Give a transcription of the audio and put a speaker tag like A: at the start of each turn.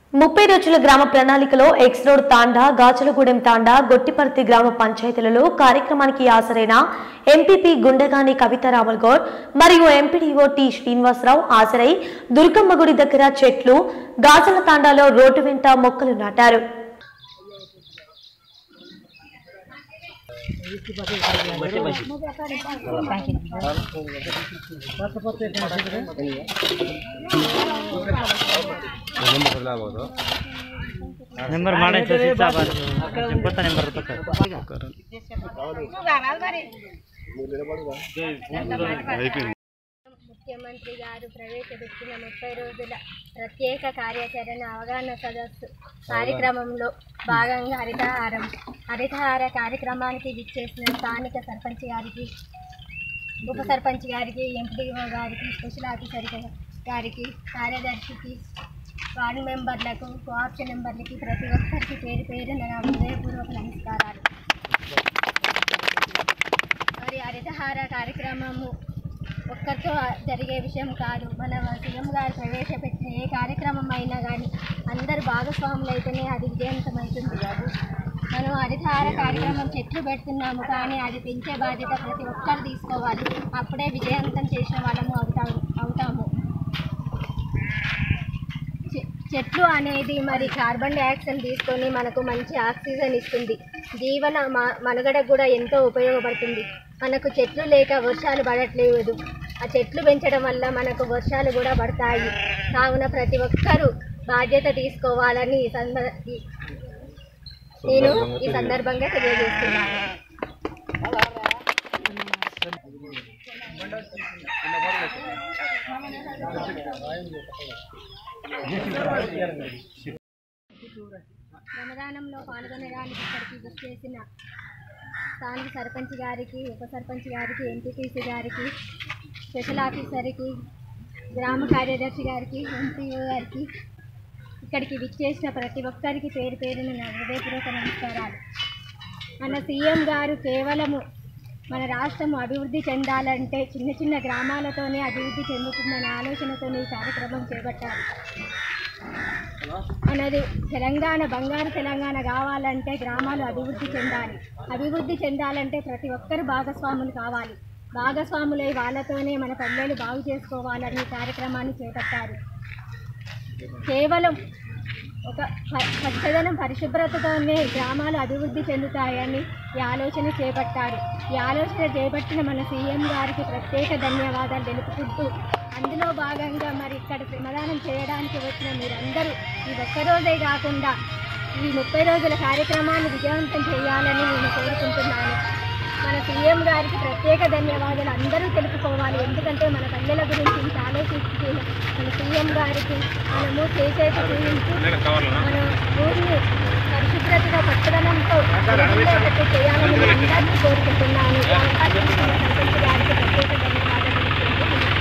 A: ముప్పై రోజుల గ్రామ ప్రణాళికలో ఎక్స్ రోడ్ తాండా గాజులగూడెం తాండా గొట్టిపర్తి గ్రామ పంచాయతీలలో కార్యక్రమానికి హాజరైన ఎంపీపీ గుండెగాని కవిత రామల్ గౌడ్ మరియు ఎంపీడీఓ టి శ్రీనివాసరావు హాజరై దుర్గమ్మ గుడి దగ్గర చెట్లు గాజుల తాండాలో రోడ్డు వెంట మొక్కలు నాటారు
B: నెంబರ್ ಮಾಡಿ ಕೊತ್ತ నెంబర్
C: ముఖ్యమంత్రి గారు ప్రవేశపెట్టిన ముప్పై రోజుల ప్రత్యేక కార్యాచరణ అవగాహన సదస్సు కార్యక్రమంలో భాగంగా హరితహారం హరితహార కార్యక్రమానికి విచ్చేసిన స్థానిక సర్పంచ్ గారికి ఉప సర్పంచ్ గారికి ఎంపీఓ గారికి స్పెషల్ ఆఫీసర్ గారికి కార్యదర్శికి వార్డు మెంబర్లకు కోఆప్షన్ మెంబర్లకి ప్రతి ఒక్కరికి పేరు పేరున నా హృదయపూర్వక నమస్కారాలు మరి హరితహార కార్యక్రమము ఒక్కరితో జరిగే విషయం కాదు మన సీఎం గారు ప్రవేశపెట్టిన ఏ కార్యక్రమం అయినా కానీ అందరు భాగస్వాములు అయితేనే అది విజయవంతమవుతుంది మనం హరితహార కార్యక్రమం చెట్లు పెడుతున్నాము కానీ అది పెంచే బాధ్యత ప్రతి ఒక్కరు తీసుకోవాలి అప్పుడే విజయవంతం చేసిన వాళ్ళము అవుతాము అవుతాము చె- చెట్లు అనేది మరి కార్బన్ డైఆక్సైడ్ తీసుకొని మనకు మంచి ఆక్సిజన్ ఇస్తుంది జీవన మ- మనుగడకు కూడా ఎంతో ఉపయోగపడుతుంది మనకు చెట్లు లేక వర్షాలు పడట్లేదు ఆ చెట్లు పెంచడం వల్ల మనకు వర్షాలు కూడా పడతాయి కావున ప్రతి ఒక్కరూ బాధ్యత తీసుకోవాలని ఈ సంద ఈ- నేను ఈ సందర్భంగా తెలియజేస్తున్నాను శ్రమదానంలో పాల్గొనడానికి ఇక్కడికి వచ్చేసిన స్థానిక సర్పంచ్ గారికి ఉప సర్పంచ్ గారికి ఎంపీటీసీ గారికి స్పెషల్ ఆఫీసర్కి గ్రామ కార్యదర్శి గారికి ఎంపీఓ గారికి ఇక్కడికి విచ్చేసిన ప్రతి ఒక్కరికి పేరు పేరున నా హృదయపూర్వక నమస్కారాలు మన సీఎం గారు కేవలము మన రాష్ట్రం అభివృద్ధి చెందాలంటే చిన్న చిన్న గ్రామాలతోనే అభివృద్ధి చెందుతుందనే ఆలోచనతో ఈ కార్యక్రమం చేపట్టారు మనది తెలంగాణ బంగారు తెలంగాణ కావాలంటే గ్రామాలు అభివృద్ధి చెందాలి అభివృద్ధి చెందాలంటే ప్రతి ఒక్కరు భాగస్వాములు కావాలి భాగస్వాములై వాళ్ళతోనే మన పల్లెలు బాగు చేసుకోవాలని ఈ కార్యక్రమాన్ని చేపట్టారు కేవలం ఒక ప- పచ్చదనం పరిశుభ్రతతోనే గ్రామాలు అభివృద్ధి చెందుతాయని ఈ ఆలోచన చేపట్టారు ఈ ఆలోచన చేపట్టిన మన సీఎం గారికి ప్రత్యేక ధన్యవాదాలు తెలుపుకుంటూ అందులో భాగంగా మరి ఇక్కడ శ్రమదానం చేయడానికి వచ్చిన మీరందరూ ఈ ఒక్కరోజే కాకుండా ఈ ముప్పై రోజుల కార్యక్రమాన్ని విజయవంతం చేయాలని నేను కోరుకుంటున్నాను మన సీఎం గారికి ప్రత్యేక ధన్యవాదాలు అందరూ తెలుపుకోవాలి ఎందుకంటే మన పల్లెల గురించి ఇంత ఆలోచించి మన సీఎం గారికి మనము చేసేది చూపించి మన ఊరిని పరిశుభ్రతగా పచ్చదనంతో ఉండేటట్టు చేయాలని నేను అందరినీ కోరుకుంటున్నాను ఈ అవకాశం ఇచ్చిన సర్పంచ్ గారికి ప్రత్యేక ధన్యవాదాలు తెలుపుకుంటూ